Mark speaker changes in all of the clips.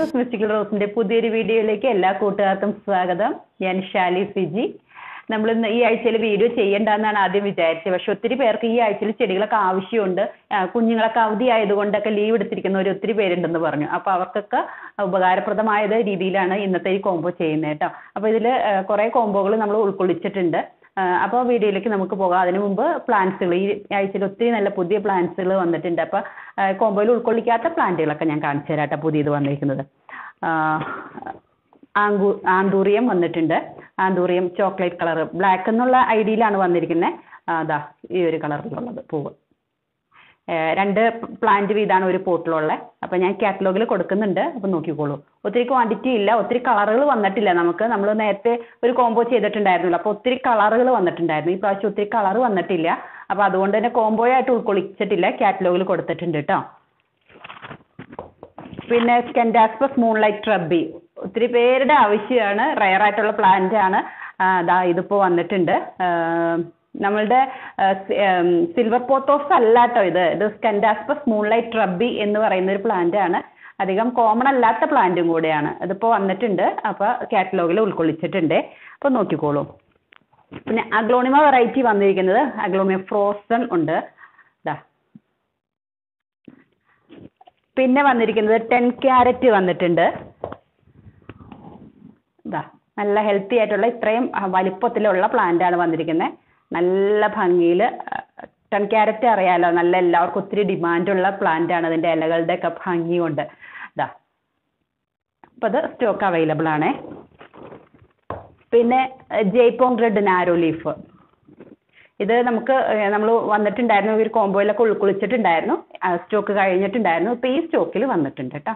Speaker 1: loose mystical റോസിന്റെ പുതിയൊരു വീഡിയോയിലേക്ക് എല്ലാ കൂട്ടുകാർക്കും സ്വാഗതം ഞാൻ ഷാലി സിജി നമ്മൾ ഇന്ന് ഈ ആഴ്ചയിൽ വീഡിയോ ചെയ്യണ്ടെന്നാണ് ആദ്യം വിചാരിച്ചത് പക്ഷെ ഒത്തിരി പേർക്ക് ഈ ആഴ്ചയിൽ ചെടികളൊക്കെ ആവശ്യമുണ്ട് ആ, കുഞ്ഞുങ്ങളൊക്കെ അവധി ആയതുകൊണ്ടൊക്കെ ലീവ് എടുത്തിരിക്കുന്നവർ ഒത്തിരി പേരുണ്ടെന്ന് പറഞ്ഞു അപ്പോൾ അവർക്കൊക്കെ ഉപകാരപ്രദമായ രീതിയിലാണ് ഇന്നത്തെ ഈ കോംബോ ചെയ്യുന്നത് കേട്ടോ അപ്പോൾ ഇതിൽ കുറേ കോംബോകൾ നമ്മൾ ഉൾക്കൊള്ളിച്ചിട്ടുണ്ട് അപ്പോൾ വീഡിയോയിലേക്ക് നമുക്ക് പോകാം അതിനു മുമ്പ് പ്ലാന്റ്സുകൾ ഈ ആഴ്ചയിൽ ഒത്തിരി നല്ല പുതിയ പ്ലാന്റ്സുകൾ വന്നിട്ടുണ്ട് അപ്പോൾ കോംബോയിൽ ഉൾക്കൊള്ളിക്കാത്ത പ്ലാന്റുകളൊക്കെ ഞാൻ കാണിച്ചു തരാം കേട്ടോ പുതിയത് വന്നിരിക്കുന്നത് ആങ്കു ആന്തൂറിയം വന്നിട്ടുണ്ട് ആന്തൂറിയം ചോക്ലേറ്റ് കളർ ബ്ലാക്ക് എന്നുള്ള ഐഡിയയിലാണ് വന്നിരിക്കുന്നത് അതാ ഈ ഒരു കളറിലുള്ളത് പൂവ് ഏഹ് രണ്ട് പ്ലാന്റ് വീതാണ് ഒരു പോട്ടിലുള്ളത് അപ്പോൾ ഞാൻ കാറ്റലോഗിൽ കൊടുക്കുന്നുണ്ട് അപ്പോൾ നോക്കിക്കോളൂ ഒത്തിരി ക്വാണ്ടിറ്റി ഇല്ല ഒത്തിരി കളറുകൾ വന്നിട്ടില്ല നമുക്ക് നമ്മൾ നേരത്തെ ഒരു കോംബോ ചെയ്തിട്ടുണ്ടായിരുന്നല്ലോ അപ്പോൾ ഒത്തിരി കളറുകൾ വന്നിട്ടുണ്ടായിരുന്നു ഈ പ്രാവശ്യം ഒത്തിരി കളർ വന്നിട്ടില്ല അപ്പോൾ അതുകൊണ്ട് തന്നെ കോംബോ ആയിട്ട് ഉൾക്കൊള്ളിച്ചിട്ടില്ല കാറ്റലോഗിൽ കൊടുത്തിട്ടുണ്ട് കേട്ടോ പിന്നെ സ്കെൻഡാസ്പസ് മൂൺലൈറ്റ് ട്രബി ഒത്തിരി പേരുടെ ആവശ്യമാണ് റയർ ആയിട്ടുള്ള പ്ലാന്റ് ആണ് ആ, ദാ ഇതിപ്പോൾ വന്നിട്ടുണ്ട് ആ, നമ്മളുടെ സിൽവർ പോത്തോസ് അല്ല കേട്ടോ ഇത് ഇത് സ്കെൻഡാസ്പസ് മൂൺലൈറ്റ് ട്രബി എന്ന് പറയുന്ന ഒരു പ്ലാന്റ് ആണ് അധികം കോമൺ അല്ലാത്ത പ്ലാന്റും കൂടെയാണ് ഇതിപ്പോൾ വന്നിട്ടുണ്ട് അപ്പോൾ കാറ്റലോഗിൽ ഉൾക്കൊള്ളിച്ചിട്ടുണ്ട് അപ്പോൾ നോക്കിക്കോളൂ പിന്നെ അഗ്ലോണിമ വെറൈറ്റി വന്നിരിക്കുന്നത് അഗ്ലോണിമ ഫ്രോസൺ ഉണ്ട് ദാ പിന്നെ വന്നിരിക്കുന്നത് ടെൻ ക്യാരറ്റ് വന്നിട്ടുണ്ട് ഇതാ നല്ല ഹെൽത്തി ആയിട്ടുള്ള ഇത്രയും ആ, വലിപ്പത്തിലുള്ള പ്ലാന്റ് ആണ് വന്നിരിക്കുന്നത് നല്ല ഭംഗിയിൽ ടെൻ ക്യാരറ്റ് അറിയാലോ നല്ല എല്ലാവർക്കും ഒത്തിരി ഡിമാൻഡുള്ള പ്ലാന്റ് ആണ് അതിൻ്റെ ഇലകളുടെ ഒക്കെ ഭംഗി കൊണ്ട് ഇതാ അപ്പോൾ അത് സ്റ്റോക്ക് അവൈലബിൾ ആണേ പിന്നെ ജയ്പോങ് റെഡ് നാരോ ലീഫ് ഇത് നമുക്ക് നമ്മൾ വന്നിട്ടുണ്ടായിരുന്നു ഒരു കോംബോയിലൊക്കെ ഉൾക്കൊള്ളിച്ചിട്ടുണ്ടായിരുന്നു സ്റ്റോക്ക് കഴിഞ്ഞിട്ടുണ്ടായിരുന്നു ഇപ്പോൾ ഈ സ്റ്റോക്കിൽ വന്നിട്ടുണ്ട് കേട്ടോ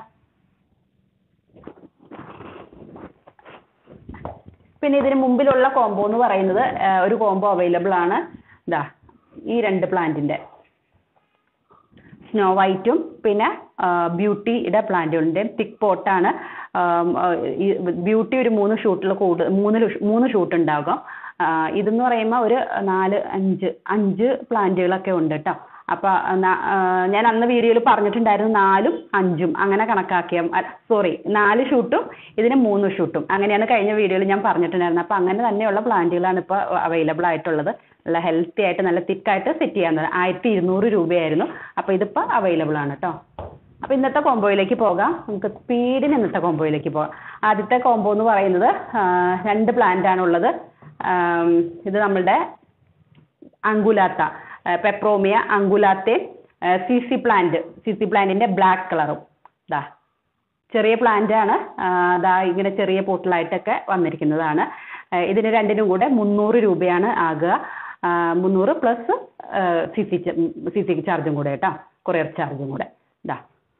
Speaker 1: പിന്നെ ഇതിന് മുമ്പിലുള്ള കോംബോ എന്ന് പറയുന്നത് ആ, ഒരു കോംബോ അവൈലബിൾ ആണ് ഇതാ ഈ രണ്ട് പ്ലാന്റിൻ്റെ സ്നോ വൈറ്റും പിന്നെ ബ്യൂട്ടിയുടെ പ്ലാന്റുകളുടെ തിക്ക് പോട്ടാണ് ഈ ബ്യൂട്ടി ഒരു മൂന്ന് ഷൂട്ടിൽ കൂട് മൂന്ന് lu- മൂന്ന് ഷൂട്ട് ഉണ്ടാകും ആ, ഇതെന്ന് പറയുമ്പോൾ ഒരു നാല് അഞ്ച് അഞ്ച് പ്ലാന്റുകളൊക്കെ ഉണ്ട് കേട്ടോ അപ്പോൾ ഞാൻ അന്ന് വീഡിയോയിൽ പറഞ്ഞിട്ടുണ്ടായിരുന്നു നാലും അഞ്ചും അങ്ങനെ കണക്കാക്കിയ സോറി നാല് ഷൂട്ടും ഇതിന് മൂന്ന് ഷൂട്ടും അങ്ങനെയാണ് കഴിഞ്ഞ വീഡിയോയിൽ ഞാൻ പറഞ്ഞിട്ടുണ്ടായിരുന്നത് അപ്പോൾ അങ്ങനെ തന്നെയുള്ള പ്ലാന്റുകളാണ് ഇപ്പോൾ അവൈലബിൾ ആയിട്ടുള്ളത് നല്ല ഹെൽത്തി ആയിട്ട് നല്ല തിക്കായിട്ട് സെറ്റ് ചെയ്യാവുന്നത് ആയിരത്തി ഇരുന്നൂറ് രൂപയായിരുന്നു അപ്പോൾ ഇതിപ്പോൾ അവൈലബിൾ ആണ് കേട്ടോ അപ്പോൾ ഇന്നത്തെ കോംബോയിലേക്ക് പോകാം നമുക്ക് സ്പീഡിന് ഇന്നത്തെ കോംബോയിലേക്ക് പോകാം ആദ്യത്തെ കോംബോ എന്ന് പറയുന്നത് ആ, രണ്ട് പ്ലാന്റ് ആണുള്ളത് ആം, ഇത് നമ്മളുടെ അങ്കുലാത്ത പെപ്രോമിയ അങ്കുലാത്തെ Z Z plant Z Z പ്ലാന്റിൻ്റെ ബ്ലാക്ക് കളറും ദാ ചെറിയ പ്ലാന്റ് ആണ് ആ, ദാ ഇങ്ങനെ ചെറിയ പോട്ടിലായിട്ടൊക്കെ വന്നിരിക്കുന്നതാണ് ആ, ഇതിന് രണ്ടിനും കൂടെ മുന്നൂറ് രൂപയാണ് ആകുക ആ, മുന്നൂറ് പ്ലസ് സി സി സി സി ചാർജും കൂടെ കേട്ടോ കൊറിയർ ചാർജും കൂടെ ഇതാ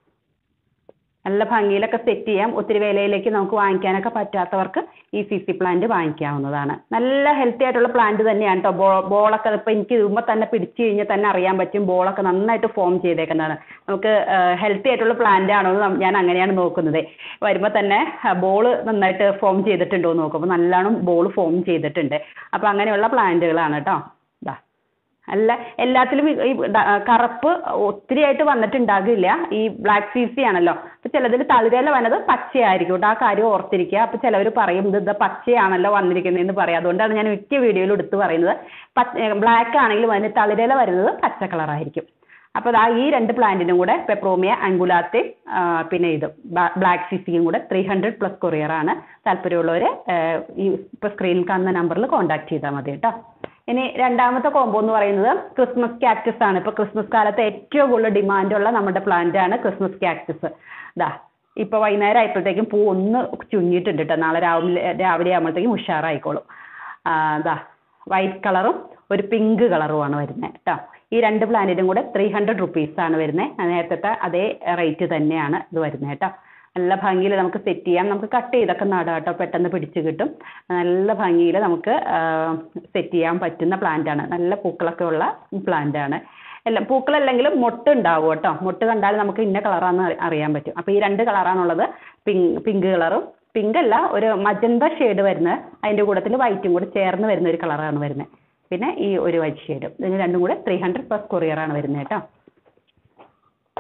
Speaker 1: നല്ല ഭംഗിയിലൊക്കെ സെറ്റ് ചെയ്യാം ഒത്തിരി വിലയിലേക്ക് നമുക്ക് വാങ്ങിക്കാനൊക്കെ പറ്റാത്തവർക്ക് ഈ സി സി പ്ലാന്റ് വാങ്ങിക്കാവുന്നതാണ് നല്ല ഹെൽത്തി ആയിട്ടുള്ള പ്ലാന്റ് തന്നെയാണ് കേട്ടോ ബോ ബോളൊക്കെ ഇപ്പോൾ എനിക്ക് ഇടുമ്പോൾ തന്നെ പിടിച്ചു കഴിഞ്ഞാൽ തന്നെ അറിയാൻ പറ്റും ബോളൊക്കെ നന്നായിട്ട് ഫോം ചെയ്തേക്കുന്നതാണ് നമുക്ക് ഹെൽത്തി ആയിട്ടുള്ള പ്ലാന്റ് ആണോ എന്ന് നം- ഞാൻ അങ്ങനെയാണ് നോക്കുന്നത് വരുമ്പോൾ തന്നെ ബോൾ നന്നായിട്ട് ഫോം ചെയ്തിട്ടുണ്ടോ എന്ന് നോക്കും അപ്പോൾ നല്ലോണം ബോൾ ഫോം ചെയ്തിട്ടുണ്ട് അപ്പോൾ അങ്ങനെയുള്ള പ്ലാന്റുകളാണ് കേട്ടോ ഇതാ അല്ല എല്ലാത്തിലും ഈ- ഈ ഡ- കറുപ്പ് ഒത്തിരി ആയിട്ട് വന്നിട്ടുണ്ടാകില്ല ഈ ബ്ലാക്ക് സി സി ആണല്ലോ അപ്പൊ ചിലതിൽ തളിരയില വന്നത് പച്ചയായിരിക്കും കേട്ടോ ആ കാര്യം ഓർത്തിരിക്കുക അപ്പൊ ചിലവർ പറയും ഇത് ഇത് പച്ചയാണല്ലോ വന്നിരിക്കുന്നതെന്ന് പറയും അതുകൊണ്ടാണ് ഞാൻ മിക്ക വീഡിയോയിലും എടുത്ത് പറയുന്നത് പച്ച ബ്ലാക്ക് ആണെങ്കിലും അതിന് തളിരയില വരുന്നത് പച്ച കളറായിരിക്കും അപ്പോൾ ദാ ഈ രണ്ട് പ്ലാന്റിനും കൂടെ പെപ്രോമിയ അങ്കുലാത്തെ പിന്നെ ഇത് ബ്ലാക്ക് സിസിയും കൂടെ ത്രീ ഹൺഡ്രഡ് പ്ലസ് കൊറിയർ ആണ് താല്പര്യമുള്ളവർ ഈ ഇപ്പോൾ സ്ക്രീനിൽ കാണുന്ന നമ്പറിൽ കോൺടാക്ട് ചെയ്താൽ മതി കേട്ടോ ഇനി രണ്ടാമത്തെ കോംബോ എന്ന് പറയുന്നത് ക്രിസ്മസ് കാക്ടസ് ആണ് ഇപ്പോൾ ക്രിസ്മസ് കാലത്ത് ഏറ്റവും കൂടുതൽ ഡിമാൻഡുള്ള നമ്മുടെ പ്ലാന്റ് ആണ് ക്രിസ്മസ് കാക്ടസ് ദാ ഇപ്പോൾ വൈകുന്നേരം ആയപ്പോഴത്തേക്കും പൂ ഒന്ന് ചുങ്ങിയിട്ടുണ്ട് കേട്ടോ നാളെ രാവിലെ രാവിലെ ആകുമ്പോഴത്തേക്കും ഉഷാറായിക്കോളും ആ, ദാ വൈറ്റ് കളറും ഒരു പിങ്ക് കളറുമാണ് വരുന്നത് കേട്ടോ ഈ രണ്ട് പ്ലാന്റിനും കൂടെ ത്രീ ഹൺഡ്രഡ് റുപ്പീസാണ് വരുന്നത് നേരത്തെ അതേ റേറ്റ് തന്നെയാണ് ഇത് വരുന്നത് കേട്ടോ നല്ല ഭംഗിയിൽ നമുക്ക് സെറ്റ് ചെയ്യാം നമുക്ക് കട്ട് ചെയ്തൊക്കെ നടാം കേട്ടോ പെട്ടെന്ന് പിടിച്ച് കിട്ടും നല്ല ഭംഗിയിൽ നമുക്ക് സെറ്റ് ചെയ്യാൻ പറ്റുന്ന plant ആണ് നല്ല പൂക്കളൊക്കെ ഉള്ള plant ആണ് എല്ലാം പൂക്കളല്ലെങ്കിലും മൊട്ട് ഉണ്ടാവും കേട്ടോ മൊട്ട് കണ്ടാൽ നമുക്ക് ഇന്ന കളറാണെന്ന് അറിയാൻ പറ്റും അപ്പോൾ ഈ രണ്ട് കളറാണുള്ളത് പിങ്ക് പിങ്ക് കളറും പിങ്ക് അല്ല ഒരു മജന്ത ഷെയ്ഡ് വരുന്ന അതിൻ്റെ കൂട്ടത്തിൽ വൈറ്റും കൂടെ ചേർന്ന് വരുന്ന ഒരു കളറാണ് വരുന്നത് പിന്നെ ഈ ഒരു വൈറ്റ് ഷെയ്ഡും ഇതിന് രണ്ടും കൂടെ ത്രീ ഹൺഡ്രഡ് പ്ലസ് കൊറിയറാണ് വരുന്നത് കേട്ടോ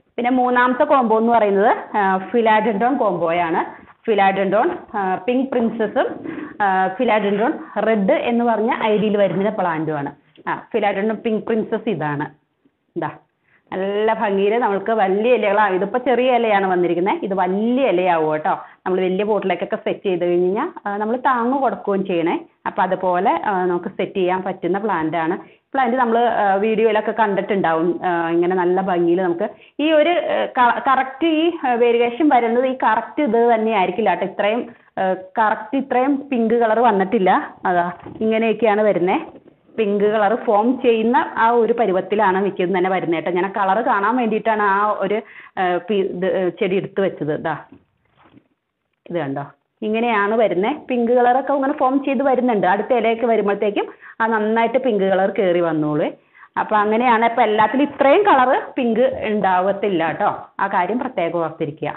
Speaker 1: പിന്നെ മൂന്നാമത്തെ കോംബോ എന്ന് പറയുന്നത് ഫിലാഡൻഡോൺ കോംബോയാണ് ഫിലാഡൻഡോൺ പിങ്ക് പ്രിൻസസും ഫിലാഡൻഡോൺ റെഡ് എന്ന് പറഞ്ഞ ഐഡിയിൽ വരുന്ന പ്ലാന്റുമാണ് ആ ഫിലാഡൻഡോൺ പിങ്ക് പ്രിൻസസ് ഇതാണ് ഇതാ നല്ല ഭംഗിയിൽ നമുക്ക് വലിയ ഇലകളാണ് ഇതിപ്പോൾ ചെറിയ ഇലയാണ് വന്നിരിക്കുന്നത് ഇത് വലിയ ഇലയാവും കേട്ടോ നമ്മൾ വലിയ പോട്ടിലേക്കൊക്കെ സെറ്റ് ചെയ്ത് കഴിഞ്ഞ് കഴിഞ്ഞാൽ നമ്മൾ താങ്ങ് കൊടുക്കുകയും ചെയ്യണേ അപ്പോൾ അതുപോലെ ആ, നമുക്ക് സെറ്റ് ചെയ്യാൻ പറ്റുന്ന പ്ലാന്റ് ആണ് പ്ലാന്റ് നമ്മൾ വീഡിയോയിലൊക്കെ കണ്ടിട്ടുണ്ടാവും ആ, ഇങ്ങനെ നല്ല ഭംഗിയിൽ നമുക്ക് ഈ ഒരു കറക്റ്റ് ഈ വേരിയേഷൻ വരുന്നത് ഈ കറക്റ്റ് ഇത് തന്നെ ആയിരിക്കില്ല കേട്ടോ ഇത്രയും കറക്റ്റ് ഇത്രയും പിങ്ക് കളർ വന്നിട്ടില്ല അതാ ഇങ്ങനെയൊക്കെയാണ് വരുന്നത് പിങ്ക് കളർ ഫോം ചെയ്യുന്ന ആ ഒരു പരുവത്തിലാണ് മിക്കതും തന്നെ വരുന്നത് കേട്ടോ ഞാൻ കളർ കാണാൻ വേണ്ടിയിട്ടാണ് ആ ഒരു ആ, പി- ഇത് ചെടി എടുത്ത് വെച്ചത് ഇതാ ഇത് കണ്ടോ ഇങ്ങനെയാണ് വരുന്നത് പിങ്ക് കളറൊക്കെ ഇങ്ങനെ ഫോം ചെയ്ത് വരുന്നുണ്ട് അടുത്ത ഇലയൊക്കെ വരുമ്പോഴത്തേക്കും ആ നന്നായിട്ട് പിങ്ക് കളർ കയറി വന്നോളൂ അപ്പോൾ അങ്ങനെയാണ് അപ്പോൾ എല്ലാത്തിലും ഇത്രയും കളറ് പിങ്ക് ഉണ്ടാവത്തില്ല കേട്ടോ ആ കാര്യം പ്രത്യേകം ഓർത്തിരിക്കുക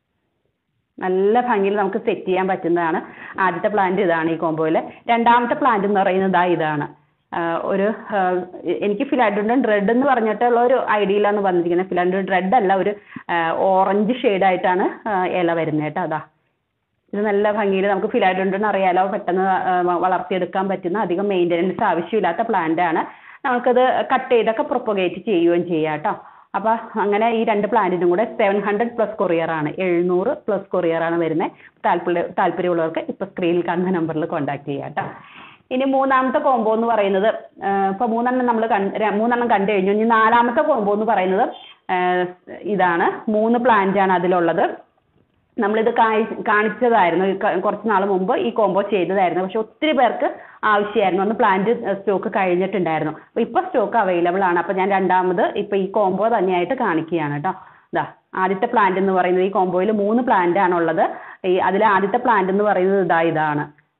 Speaker 1: നല്ല ഭംഗിയിൽ നമുക്ക് സെറ്റ് ചെയ്യാൻ പറ്റുന്നതാണ് ആദ്യത്തെ പ്ലാന്റ് ഇതാണ് ഈ കോമ്പോയിൽ രണ്ടാമത്തെ പ്ലാന്റ് എന്ന് പറയുന്നത് ദാ ഇതാണ് ആ, ഒരു ആ, എനിക്ക് ഫിലാഡുണ്ടൻ റെഡ് എന്ന് പറഞ്ഞിട്ടുള്ള ഒരു ഐഡിയയിലാണ് വന്നിരിക്കുന്നത് ഫിലാഡുണ്ടൻ റെഡ് അല്ല ഒരു ഓറഞ്ച് ഷെയ്ഡായിട്ടാണ് ഇല വരുന്നത് കേട്ടോ അതാ ഇത് നല്ല ഭംഗിയിൽ നമുക്ക് ഫിലാഡുണ്ടൻ അറിയാലോ പെട്ടെന്ന് ആ, വ- വളർത്തിയെടുക്കാൻ പറ്റുന്ന അധികം മെയിൻ്റനൻസ് ആവശ്യമില്ലാത്ത പ്ലാന്റ് ആണ് നമുക്കത് കട്ട് ചെയ്തൊക്കെ പ്രൊപ്പഗേറ്റ് ചെയ്യുകയും ചെയ്യാം കേട്ടോ അപ്പോൾ അങ്ങനെ ഈ രണ്ട് പ്ലാന്റിനും കൂടെ സെവൻ ഹൺഡ്രഡ് പ്ലസ് കൊറിയർ ആണ് എഴുന്നൂറ് പ്ലസ് കൊറിയർ ആണ് വരുന്നത് താല്പര്യ താല്പര്യമുള്ളവർക്ക് ഇപ്പോൾ സ്ക്രീനിൽ കാണുന്ന നമ്പറിൽ കോൺടാക്ട് ചെയ്യാം കേട്ടോ ഇനി മൂന്നാമത്തെ കോംബോ എന്ന് പറയുന്നത് ഇപ്പോൾ മൂന്നെണ്ണം നമ്മൾ കണ്ട് ര- മൂന്നെണ്ണം കണ്ടു കഴിഞ്ഞു ഇനി നാലാമത്തെ കോംബോ എന്ന് പറയുന്നത് ആ, ഇതാണ് മൂന്ന് പ്ലാന്റ് ആണ് അതിലുള്ളത് നമ്മളിത് കായി- കാണിച്ചതായിരുന്നു ഈ ക- കുറച്ച് നാൾ മുമ്പ് ഈ കോംബോ ചെയ്തതായിരുന്നു പക്ഷെ ഒത്തിരി പേർക്ക് ആവശ്യമായിരുന്നു അന്ന് പ്ലാന്റ് സ്റ്റോക്ക് കഴിഞ്ഞിട്ടുണ്ടായിരുന്നു അപ്പോൾ ഇപ്പോൾ സ്റ്റോക്ക് അവൈലബിൾ ആണ് അപ്പോൾ ഞാൻ രണ്ടാമത് ഇപ്പോൾ ഈ കോംബോ തന്നെയായിട്ട് കാണിക്കുകയാണ് കേട്ടോ ഇതാ ആദ്യത്തെ പ്ലാന്റ് എന്ന് പറയുന്നത് ഈ കോംബോയിൽ മൂന്ന് പ്ലാന്റ് ആണുള്ളത് ഈ അതിൽ ആദ്യത്തെ പ്ലാന്റ് എന്ന് പറയുന്നത് ഇതാ ഇതാണ്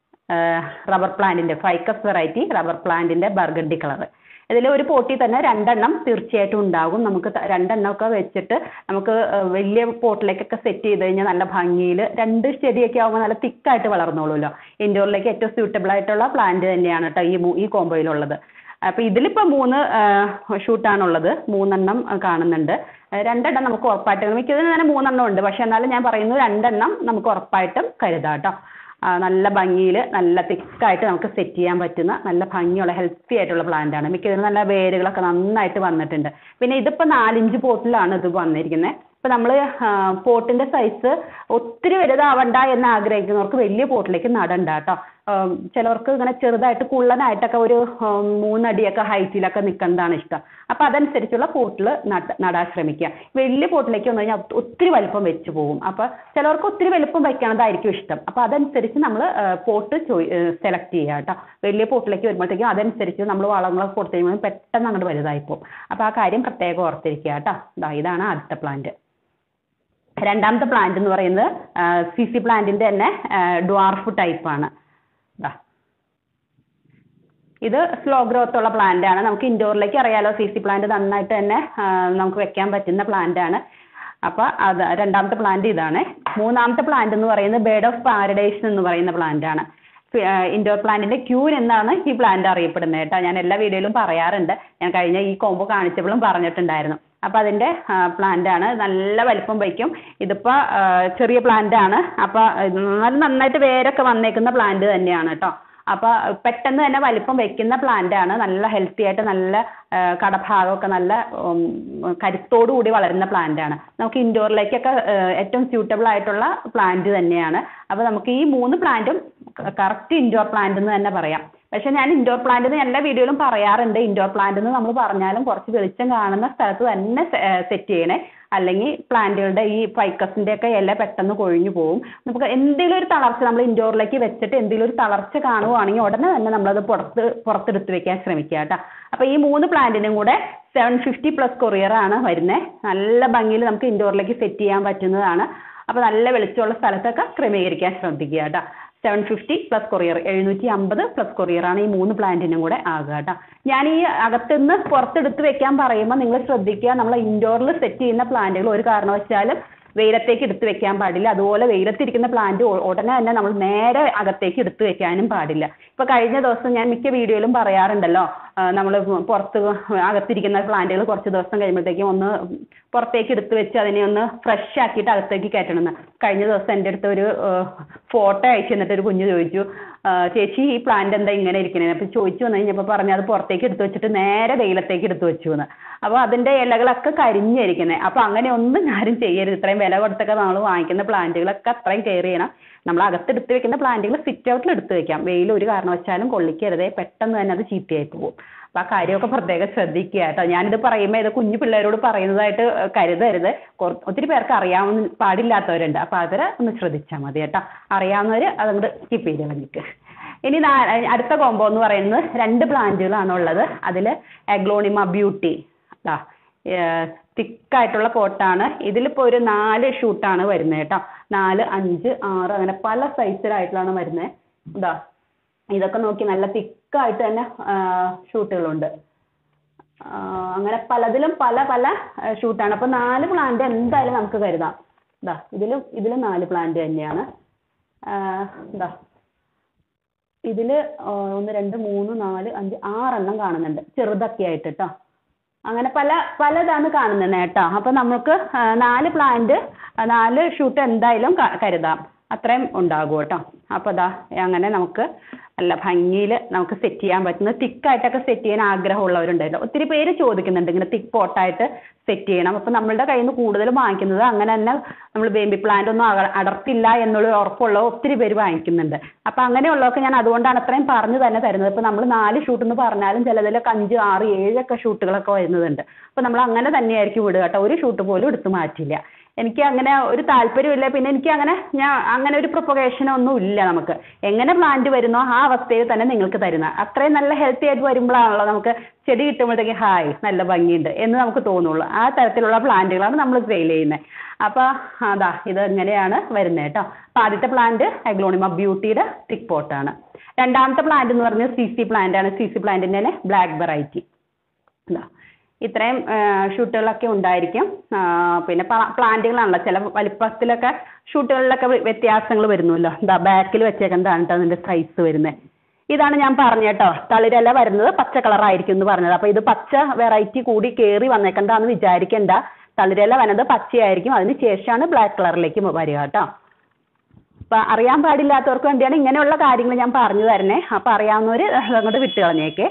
Speaker 1: റബ്ബർ പ്ലാന്റിന്റെ ഫൈക്കസ് വെറൈറ്റി റബ്ബർ പ്ലാന്റിന്റെ ബർഗണ്ടി കളർ ഇതിൽ ഒരു പോട്ടിൽ തന്നെ രണ്ടെണ്ണം തീർച്ചയായിട്ടും ഉണ്ടാകും നമുക്ക് ത- രണ്ടെണ്ണം ഒക്കെ വെച്ചിട്ട് നമുക്ക് ഏഹ്, വലിയ പോട്ടിലേക്കൊക്കെ സെറ്റ് ചെയ്ത് കഴിഞ്ഞാൽ നല്ല ഭംഗിയിൽ രണ്ട് ചെടിയൊക്കെ ആകുമ്പോൾ നല്ല തിക്കായിട്ട് വളർന്നോളൂല്ലോ ഇൻഡോറിലേക്ക് ഏറ്റവും സ്യൂട്ടബിൾ ആയിട്ടുള്ള പ്ലാന്റ് തന്നെയാണ് കേട്ടോ ഈ മൂ- ഈ കോംബോയിലുള്ളത് അപ്പോൾ ഇതിലിപ്പോൾ മൂന്ന് ഷൂട്ടാണുള്ളത് മൂന്നെണ്ണം ആ, കാണുന്നുണ്ട് ഏഹ്, രണ്ടെണ്ണം നമുക്ക് ഉറപ്പായിട്ടും മിക്കതിന് തന്നെ മൂന്നെണ്ണം ഉണ്ട് പക്ഷെ എന്നാലും ഞാൻ പറയുന്നത് രണ്ടെണ്ണം നമുക്ക് ഉറപ്പായിട്ടും കരുതാം കേട്ടോ ആ, നല്ല ഭംഗിയിൽ നല്ല തിക്കായിട്ട് നമുക്ക് സെറ്റ് ചെയ്യാൻ പറ്റുന്ന നല്ല ഭംഗിയുള്ള ഹെൽത്തി ആയിട്ടുള്ള പ്ലാന്റ് ആണ് മിക്കതിനും നല്ല വേരുകളൊക്കെ നന്നായിട്ട് വന്നിട്ടുണ്ട് പിന്നെ ഇതിപ്പോൾ നാലിഞ്ച് പോട്ടിലാണ് ഇത് വന്നിരിക്കുന്നത് ഇപ്പം നമ്മൾ പോട്ടിൻ്റെ സൈസ് ഒത്തിരി വലുതാവണ്ട എന്ന് ആഗ്രഹിക്കുന്നവർക്ക് വലിയ പോട്ടിലേക്ക് നടണ്ട കേട്ടോ ഉം, ചിലവർക്ക് ഇങ്ങനെ ചെറുതായിട്ട് കുള്ളനായിട്ടൊക്കെ ഒരു ഉം, മൂന്നടിയൊക്കെ ഹൈറ്റിലൊക്കെ നിൽക്കുന്നതാണ് ഇഷ്ടം അപ്പോൾ അതനുസരിച്ചുള്ള പോട്ടിൽ നടാൻ ശ്രമിക്കുക വലിയ പോട്ടിലേക്ക് വന്നു കഴിഞ്ഞാൽ ഒത്തിരി വലിപ്പം വെച്ച് പോകും അപ്പോൾ ചിലവർക്ക് ഒത്തിരി വലിപ്പം വയ്ക്കണതായിരിക്കും ഇഷ്ടം അപ്പോൾ അതനുസരിച്ച് നമ്മൾ പോട്ട് സെലക്ട് ചെയ്യുക കേട്ടോ വലിയ പോട്ടിലേക്ക് വരുമ്പോഴത്തേക്കും അതനുസരിച്ച് നമ്മൾ വളങ്ങളൊക്കെ കൊടുത്തു കഴിയുമ്പോൾ പെട്ടെന്ന് അങ്ങോട്ട് വലുതായി പോകും അപ്പോൾ ആ കാര്യം പ്രത്യേകം ഓർത്തിരിക്കുക കേട്ടോ ദാ ഇതാണ് ആദ്യത്തെ പ്ലാന്റ് രണ്ടാമത്തെ പ്ലാന്റ് എന്ന് പറയുന്നത് സി സി പ്ലാന്റിന്റെ തന്നെ ഡ്വാർഫ് ടൈപ്പ് ആണ് ദാ ഇത് സ്ലോ ഗ്രോത്ത് ഉള്ള പ്ലാന്റ് ആണ് നമുക്ക് ഇൻഡോറിലേക്ക് അറിയാലോ സി സി പ്ലാന്റ് നന്നായിട്ട് തന്നെ ആ, നമുക്ക് വെക്കാൻ പറ്റുന്ന പ്ലാന്റ് ആണ് അപ്പോൾ അത് രണ്ടാമത്തെ പ്ലാന്റ് ഇതാണ് മൂന്നാമത്തെ പ്ലാന്റ് എന്ന് പറയുന്നത് ബേഡ് ഓഫ് പാരഡൈസ് എന്ന് പറയുന്ന പ്ലാന്റ് ആണ് ഇൻഡോർ പ്ലാന്റിന്റെ ക്യൂൻ എന്നാണ് ഈ പ്ലാന്റ് അറിയപ്പെടുന്നത് കേട്ടോ ഞാൻ എല്ലാ വീഡിയോയിലും പറയാറുണ്ട് ഞാൻ കഴിഞ്ഞ ഈ കോംബോ കാണിച്ചപ്പോഴും പറഞ്ഞിട്ടുണ്ടായിരുന്നു അപ്പോൾ അതിന്റെ പ്ലാന്റ് ആണ് നല്ല വലിപ്പം വയ്ക്കും ഇതിപ്പോൾ ചെറിയ പ്ലാന്റ് ആണ് അപ്പോൾ നല്ല നന്നായിട്ട് വേരൊക്കെ വന്നേക്കുന്ന പ്ലാന്റ് തന്നെയാണ് കേട്ടോ അപ്പോൾ പെട്ടെന്ന് തന്നെ വലിപ്പം വെക്കുന്ന പ്ലാന്റ് ആണ് നല്ല ഹെൽത്തി ആയിട്ട് നല്ല ആ, കടഭാഗമൊക്കെ നല്ല ഉം, കരുത്തോടു കൂടി വളരുന്ന പ്ലാന്റ് ആണ് നമുക്ക് ഇൻഡോറിലേക്കൊക്കെ ഏറ്റവും സ്യൂട്ടബിൾ ആയിട്ടുള്ള പ്ലാന്റ് തന്നെയാണ് അപ്പോൾ നമുക്ക് ഈ മൂന്ന് പ്ലാന്റും കറക്റ്റ് ഇൻഡോർ പ്ലാന്റ് എന്ന് തന്നെ പറയാം പക്ഷെ ഞാൻ ഇൻഡോർ പ്ലാന്റ് എന്ന് എല്ലാ വീഡിയോയിലും പറയാറുണ്ട് ഇൻഡോർ പ്ലാന്റ് എന്ന് നമ്മൾ പറഞ്ഞാലും കുറച്ച് വെളിച്ചം കാണുന്ന സ്ഥലത്ത് തന്നെ സെറ്റ് ചെയ്യണേ അല്ലെങ്കിൽ പ്ലാന്റുകളുടെ ഈ ഫൈക്കസിന്റെ ഒക്കെ ഇല പെട്ടെന്ന് കൊഴിഞ്ഞു പോകും നമുക്ക് എന്തെങ്കിലും ഒരു തളർച്ച നമ്മൾ ഇൻഡോറിലേക്ക് വെച്ചിട്ട് എന്തെങ്കിലും ഒരു തളർച്ച കാണുവാണെങ്കിൽ ഉടനെ തന്നെ നമ്മളത് പുറത്ത് പുറത്തെടുത്ത് വെക്കാൻ ശ്രമിക്കുക കേട്ടോ അപ്പോൾ ഈ മൂന്ന് പ്ലാന്റിനും കൂടെ സെവൻ ഫിഫ്റ്റി പ്ലസ് കൊറിയർ ആണ് വരുന്നത് നല്ല ഭംഗിയിൽ നമുക്ക് ഇൻഡോറിലേക്ക് സെറ്റ് ചെയ്യാൻ പറ്റുന്നതാണ് അപ്പോൾ നല്ല വെളിച്ചമുള്ള സ്ഥലത്തൊക്കെ ക്രമീകരിക്കാൻ ശ്രദ്ധിക്കുക കേട്ടോ സെവൻ ഫിഫ്റ്റി പ്ലസ് കൊറിയർ എഴുന്നൂറ്റി അമ്പത് പ്ലസ് കൊറിയർ ആണ് ഈ മൂന്ന് പ്ലാന്റിനും കൂടെ ആകുക കേട്ടോ ഞാൻ ഈ അകത്തുനിന്ന് പുറത്തെടുത്ത് വെക്കാൻ പറയുമ്പോൾ നിങ്ങൾ ശ്രദ്ധിക്കുക നമ്മൾ ഇൻഡോറിൽ സെറ്റ് ചെയ്യുന്ന പ്ലാന്റുകൾ ഒരു കാരണവശാലും വെയിലത്തേക്ക് എടുത്ത് വെക്കാൻ പാടില്ല അതുപോലെ വെയിലത്തിരിക്കുന്ന പ്ലാന്റ് ഉടനെ തന്നെ നമ്മൾ നേരെ അകത്തേക്ക് എടുത്ത് വെക്കാനും പാടില്ല ഇപ്പൊ കഴിഞ്ഞ ദിവസം ഞാൻ മിക്ക വീഡിയോയിലും പറയാറുണ്ടല്ലോ നമ്മൾ പുറത്ത് അകത്തിരിക്കുന്ന പ്ലാന്റുകൾ കുറച്ച് ദിവസം കഴിയുമ്പോഴത്തേക്കും ഒന്ന് പുറത്തേക്ക് എടുത്ത് വെച്ച് അതിനെ ഒന്ന് ഫ്രഷ് ആക്കിയിട്ട് അകത്തേക്ക് കയറ്റണം എന്ന് കഴിഞ്ഞ ദിവസം എൻ്റെ അടുത്ത് ഒരു ഫോട്ടോ അയച്ചു തന്നിട്ട് ഒരു കുഞ്ഞ് ചോദിച്ചു ആ, ചേച്ചി ഈ പ്ലാന്റ് എന്താ ഇങ്ങനെ ഇരിക്കണേ അപ്പോൾ ചോദിച്ചു വന്നു കഴിഞ്ഞപ്പോൾ പറഞ്ഞു അത് പുറത്തേക്ക് എടുത്ത് വെച്ചിട്ട് നേരെ വെയിലത്തേക്ക് എടുത്ത് വെച്ചു എന്ന് അപ്പോൾ അതിൻ്റെ ഇലകളൊക്കെ കരിഞ്ഞിരിക്കുന്നത് അപ്പോൾ അങ്ങനെ ഒന്നും ആരും ചെയ്യരുത് ഇത്രയും വില കൊടുത്തൊക്കെ നമ്മൾ വാങ്ങിക്കുന്ന പ്ലാന്റുകളൊക്കെ അത്രയും കെയർ ചെയ്യണം നമ്മൾ അകത്തെടുത്ത് വെക്കുന്ന പ്ലാന്റുകൾ സിറ്റ് ഔട്ടിൽ എടുത്ത് വെക്കാം വെയിൽ ഒരു കാരണവശാലും കൊള്ളിക്കരുതേ പെട്ടെന്ന് തന്നെ അത് ചീത്തയായി പോകും അപ്പോൾ ആ കാര്യമൊക്കെ പ്രത്യേകം ശ്രദ്ധിക്കുക കേട്ടോ ഞാനിത് പറയുമ്പോൾ ഇത് കുഞ്ഞു പിള്ളേരോട് പറയുന്നതായിട്ട് കരുതരുത് കുറ- ഒത്തിരി പേർക്ക് അറിയാവുന്ന പാടില്ലാത്തവരുണ്ട് അപ്പോൾ അവർ ഒന്ന് ശ്രദ്ധിച്ചാൽ മതി കേട്ടോ അറിയാവുന്നവർ അതങ്ങോട്ട് സ്കിപ്പ് ചെയ്ത് കളഞ്ഞിട്ട് ഇനി നാ- അടുത്ത കോംബോ എന്ന് പറയുന്നത് രണ്ട് പ്ലാന്റുകളാണ് ഉള്ളത് അതിൽ അഗ്ലോണിമ ബ്യൂട്ടി അതാ തിക്കായിട്ടുള്ള പോട്ടാണ് ഇതിലിപ്പോൾ ഒരു നാല് ഷൂട്ടാണ് വരുന്നത് കേട്ടോ നാല് അഞ്ച് ആറ് അങ്ങനെ പല സൈസിലായിട്ടുള്ളതാണ് വരുന്നത് ഇതാ ഇതൊക്കെ നോക്കി നല്ല തിക്കായിട്ട് തന്നെ ഷൂട്ടുകളുണ്ട് അങ്ങനെ പലതിലും പല പല ഷൂട്ടാണ് അപ്പോൾ നാല് പ്ലാന്റ് എന്തായാലും നമുക്ക് കരുതാം ഇതാ ഇതിലും ഇതിലും നാല് പ്ലാന്റ് തന്നെയാണ് ആ, ഇതാ ഇതിൽ ഒന്ന് രണ്ട് മൂന്ന് നാല് അഞ്ച് ആറെണ്ണം കാണുന്നുണ്ട് ചെറുതൊക്കെ ആയിട്ട് കേട്ടോ അങ്ങനെ പല പലതാണ് കാണുന്നത് കേട്ടോ അപ്പോൾ നമുക്ക് ആ, നാല് പ്ലാന്റ് നാല് ഷൂട്ട് എന്തായാലും ക- കരുതാം അത്രയും ഉണ്ടാകും കേട്ടോ അപ്പോൾ ദാ അങ്ങനെ നമുക്ക് നല്ല ഭംഗിയിൽ നമുക്ക് സെറ്റ് ചെയ്യാൻ പറ്റുന്ന തിക്കായിട്ടൊക്കെ സെറ്റ് ചെയ്യാൻ ആഗ്രഹമുള്ളവരുണ്ടല്ലോ ഒത്തിരി പേര് ചോദിക്കുന്നുണ്ട് ഇങ്ങനെ തിക്ക് പോട്ടായിട്ട് സെറ്റ് ചെയ്യണം അപ്പോൾ നമ്മളുടെ കയ്യിൽ നിന്ന് കൂടുതൽ വാങ്ങിക്കുന്നത് അങ്ങനെ തന്നെ നമ്മൾ ബേബി പ്ലാന്റ് ഒന്നും അക- അടർത്തില്ല എന്നുള്ള ഉറപ്പുള്ള ഒത്തിരി പേര് വാങ്ങിക്കുന്നുണ്ട് അപ്പോൾ അങ്ങനെയുള്ളതൊക്കെ ഞാൻ അതുകൊണ്ടാണ് അത്രയും പറഞ്ഞു തന്നെ തരുന്നത് ഇപ്പോൾ നമ്മൾ നാല് ഷൂട്ട് എന്ന് പറഞ്ഞാലും ചിലതിലൊക്കെ അഞ്ച് ആറ് ഏഴൊക്കെ ഷൂട്ടുകളൊക്കെ വരുന്നതുണ്ട് അപ്പോൾ നമ്മൾ അങ്ങനെ തന്നെയായിരിക്കും വിടുക കേട്ടോ ഒരു ഷൂട്ട് പോലും എടുത്ത് മാറ്റില്ല എനിക്ക് അങ്ങനെ ഒരു താല്പര്യമില്ല പിന്നെ എനിക്ക് അങ്ങനെ ഞാൻ അങ്ങനെ ഒരു പ്രൊപ്പഗേഷൻ ഒന്നും ഇല്ല നമുക്ക് എങ്ങനെ പ്ലാന്റ് വരുന്നോ ആ അവസ്ഥയിൽ തന്നെ നിങ്ങൾക്ക് തരുന്ന അത്രയും നല്ല ഹെൽത്തി ആയിട്ട് വരുമ്പോഴാണല്ലോ നമുക്ക് ചെടി കിട്ടുമ്പോഴത്തേക്ക് ഹായ് നല്ല ഭംഗിയുണ്ട് എന്ന് നമുക്ക് തോന്നുള്ളൂ ആ തരത്തിലുള്ള പ്ലാന്റുകളാണ് നമ്മൾ സെയിൽ ചെയ്യുന്നത് അപ്പോൾ അതാ ഇത് ഇങ്ങനെയാണ് വരുന്നത് കേട്ടോ അപ്പോൾ ആദ്യത്തെ പ്ലാന്റ് അഗ്ലോണിമ ബ്യൂട്ടിയുടെ തിക്ക് പോട്ടാണ് രണ്ടാമത്തെ പ്ലാന്റ് എന്ന് പറഞ്ഞാൽ സി സി പ്ലാന്റ് ആണ് സി സി പ്ലാന്റിൻ്റെ തന്നെ ബ്ലാക്ക് വെറൈറ്റി ഇതാ ഇത്രയും ഷൂട്ടുകളൊക്കെ ഉണ്ടായിരിക്കും ആ, പിന്നെ പ്ലാ- പ്ലാന്റുകളാണല്ലോ ചില വലിപ്പത്തിലൊക്കെ ഷൂട്ടുകളിലൊക്കെ വ്യ- വ്യത്യാസങ്ങൾ വരുന്നുവല്ലോ ഇതാ ബാക്കിൽ വെച്ചേക്കുന്നതാണ് കേട്ടോ അതിൻ്റെ സൈസ് വരുന്നത് ഇതാണ് ഞാൻ പറഞ്ഞത് കേട്ടോ തളിരല വരുന്നത് പച്ച കളറായിരിക്കും എന്ന് പറഞ്ഞത് അപ്പോൾ ഇത് പച്ച വെറൈറ്റി കൂടി കയറി വന്നേക്കണ്ടാന്ന് വിചാരിക്കണ്ട തളിരല വന്നത് പച്ചയായിരിക്കും അതിന് ശേഷമാണ് ബ്ലാക്ക് കളറിലേക്ക് വരിക കേട്ടോ അപ്പം അറിയാൻ പാടില്ലാത്തവർക്ക് വേണ്ടിയാണ് ഇങ്ങനെയുള്ള കാര്യങ്ങൾ ഞാൻ പറഞ്ഞു തരണേ അപ്പം അറിയാവുന്നവർ അതങ്ങോട്ട് വിട്ട് കളഞ്ഞേക്കേ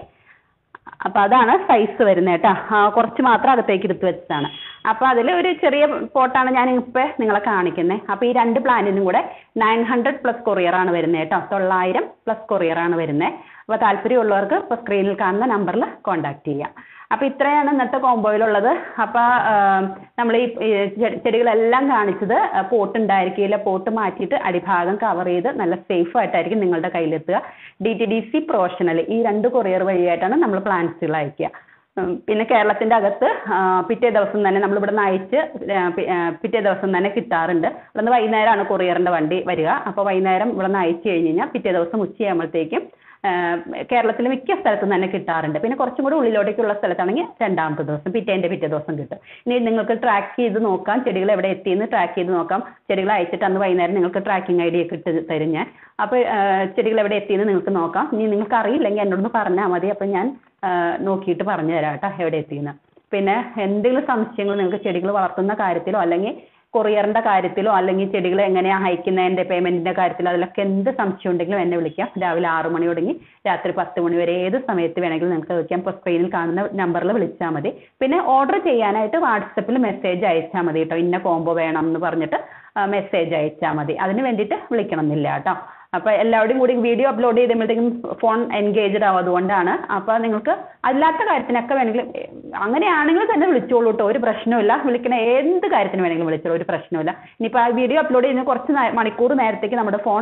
Speaker 1: അപ്പം അതാണ് സൈസ് വരുന്നത് കേട്ടോ ആ, കുറച്ച് മാത്രം അകത്തേക്ക് എടുത്ത് വെച്ചതാണ് അപ്പോൾ അതിൽ ഒരു ചെറിയ പോട്ടാണ് ഞാൻ ഇപ്പോൾ നിങ്ങളെ കാണിക്കുന്നത് അപ്പോൾ ഈ രണ്ട് പ്ലാന്റിനും കൂടെ നയൻ ഹൺഡ്രഡ് പ്ലസ് കൊറിയറാണ് വരുന്നത് കേട്ടോ തൊള്ളായിരം പ്ലസ് കൊറിയറാണ് വരുന്നത് അപ്പോൾ താല്പര്യമുള്ളവർക്ക് ഇപ്പോൾ സ്ക്രീനിൽ കാണുന്ന നമ്പറിൽ കോൺടാക്റ്റ് ചെയ്യാം അപ്പോൾ ഇത്രയാണ് ഇന്നത്തെ കോംബോയിലുള്ളത് അപ്പോൾ നമ്മൾ ഈ ഈ ചെ- ചെടികളെല്ലാം കാണിച്ചത് പോട്ട് ഉണ്ടായിരിക്കില്ല പോട്ട് മാറ്റിയിട്ട് അടിഭാഗം കവർ ചെയ്ത് നല്ല സേഫ് ആയിട്ടായിരിക്കും നിങ്ങളുടെ കയ്യിലെത്തുക D T D C professional ഈ രണ്ട് കൊറിയർ വഴിയായിട്ടാണ് നമ്മൾ പ്ലാന്റ്സുകൾ അയക്കുക ഉം, പിന്നെ കേരളത്തിൻ്റെ അകത്ത് ആ, പിറ്റേ ദിവസം തന്നെ നമ്മൾ ഇവിടെ നിന്ന് അയച്ച് ആ, പി- ആ, പിറ്റേ ദിവസം തന്നെ കിട്ടാറുണ്ട് ഇവിടെ നിന്ന് വൈകുന്നേരമാണ് കൊറിയറിൻ്റെ വണ്ടി വരിക അപ്പോൾ വൈകുന്നേരം ഇവിടെ നിന്ന് അയച്ച് കഴിഞ്ഞ് കഴിഞ്ഞാൽ പിറ്റേ ദിവസം ഉച്ചയാകുമ്പോഴത്തേക്കും കേരളത്തിൽ മിക്ക സ്ഥലത്തും തന്നെ കിട്ടാറുണ്ട് പിന്നെ കുറച്ചും കൂടി ഉള്ളിലോട്ടേക്കുള്ള സ്ഥലത്താണെങ്കിൽ രണ്ടാമത്തെ ദിവസം പിറ്റേൻ്റെ പിറ്റേ ദിവസം കിട്ടും ഇനി നിങ്ങൾക്ക് ട്രാക്ക് ചെയ്ത് നോക്കാം ചെടികൾ എവിടെ എത്തിയെന്ന് ട്രാക്ക് ചെയ്ത് നോക്കാം ചെടികൾ അയച്ചിട്ട് അന്ന് വൈകുന്നേരം നിങ്ങൾക്ക് ട്രാക്കിംഗ് ഐ ഡി ഒക്കെ ഇട്ട് തരും ഞാൻ അപ്പോൾ ചെടികൾ എവിടെ എത്തിയെന്ന് നിങ്ങൾക്ക് നോക്കാം ഇനി നിങ്ങൾക്ക് അറിയില്ലെങ്കിൽ എന്നോടൊന്ന് പറഞ്ഞാൽ മതി അപ്പോൾ ഞാൻ ആ, നോക്കിയിട്ട് പറഞ്ഞു തരാം കേട്ടോ എവിടെ എത്തിയെന്ന് പിന്നെ എന്തെങ്കിലും സംശയങ്ങൾ നിങ്ങൾക്ക് ചെടികൾ വളർത്തുന്ന കാര്യത്തിലോ അല്ലെങ്കിൽ കൊറിയറിൻ്റെ കാര്യത്തിലോ അല്ലെങ്കിൽ ചെടികൾ എങ്ങനെയാണ് അയക്കുന്നതിൻ്റെ പേയ്മെൻറ്റിൻ്റെ കാര്യത്തിലോ അതിലൊക്കെ എന്ത് സംശയം ഉണ്ടെങ്കിലും എന്നെ വിളിക്കാം രാവിലെ ആറ് മണി തുടങ്ങി രാത്രി പത്ത് മണി വരെ ഏത് സമയത്ത് വേണമെങ്കിലും നിങ്ങൾക്ക് വിളിക്കാം ഇപ്പോൾ സ്ക്രീനിൽ കാണുന്ന നമ്പറിൽ വിളിച്ചാൽ മതി പിന്നെ ഓർഡർ ചെയ്യാനായിട്ട് വാട്സപ്പിൽ മെസ്സേജ് അയച്ചാൽ മതി കേട്ടോ ഇന്ന കോംബോ വേണം എന്ന് പറഞ്ഞിട്ട് മെസ്സേജ് അയച്ചാൽ മതി അതിന് വേണ്ടിയിട്ട് വിളിക്കണമെന്നില്ല കേട്ടോ അപ്പോൾ എല്ലാവരുടെയും കൂടി വീഡിയോ അപ്ലോഡ് ചെയ്തുമ്പോഴത്തേക്കും ഫോൺ എൻഗേജ്ഡ് ആവും അതുകൊണ്ടാണ് അപ്പോൾ നിങ്ങൾക്ക് അല്ലാത്ത കാര്യത്തിനൊക്കെ വേണമെങ്കിൽ അങ്ങനെയാണെങ്കിൽ തന്നെ വിളിച്ചോളൂ കേട്ടോ ഒരു പ്രശ്നമില്ല വിളിക്കണ എന്ത് കാര്യത്തിന് വേണമെങ്കിലും വിളിച്ചോളൂ ഒരു പ്രശ്നമില്ല ഇനിയിപ്പോൾ ആ വീഡിയോ അപ്ലോഡ് ചെയ്യുന്ന കുറച്ച് നേ- മണിക്കൂർ നേരത്തേക്ക് നമ്മുടെ ഫോൺ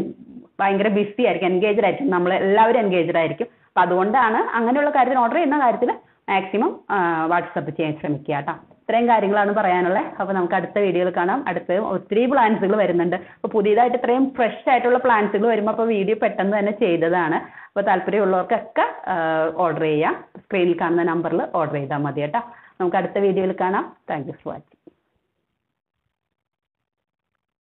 Speaker 1: ഭയങ്കര ബിസി ആയിരിക്കും എൻഗേജ്ഡ് ആയിരിക്കും നമ്മൾ എല്ലാവരും എൻഗേജ്ഡ് ആയിരിക്കും അപ്പോൾ അതുകൊണ്ടാണ് അങ്ങനെയുള്ള കാര്യത്തിന് ഓർഡർ ചെയ്യുന്ന കാര്യത്തിൽ മാക്സിമം വാട്സപ്പ് ചെയ്യാൻ ശ്രമിക്കുക കേട്ടോ ഇത്രയും കാര്യങ്ങളാണ് പറയാനുള്ളത് അപ്പോൾ നമുക്ക് അടുത്ത വീഡിയോയിൽ കാണാം അടുത്ത് ഒത്തിരി പ്ലാൻസുകൾ വരുന്നുണ്ട് അപ്പോൾ പുതിയതായിട്ട് ഇത്രയും ഫ്രഷ് ആയിട്ടുള്ള പ്ലാൻസുകൾ വരുമ്പോൾ അപ്പോൾ വീഡിയോ പെട്ടെന്ന് തന്നെ ചെയ്തതാണ് അപ്പോൾ താല്പര്യമുള്ളവർക്കൊക്കെ ഓർഡർ ചെയ്യാം സ്ക്രീനിൽ കാണുന്ന നമ്പറിൽ ഓർഡർ ചെയ്താൽ മതി കേട്ടോ നമുക്ക് അടുത്ത വീഡിയോയിൽ കാണാം താങ്ക് യു ഫോർ വാച്ചിങ്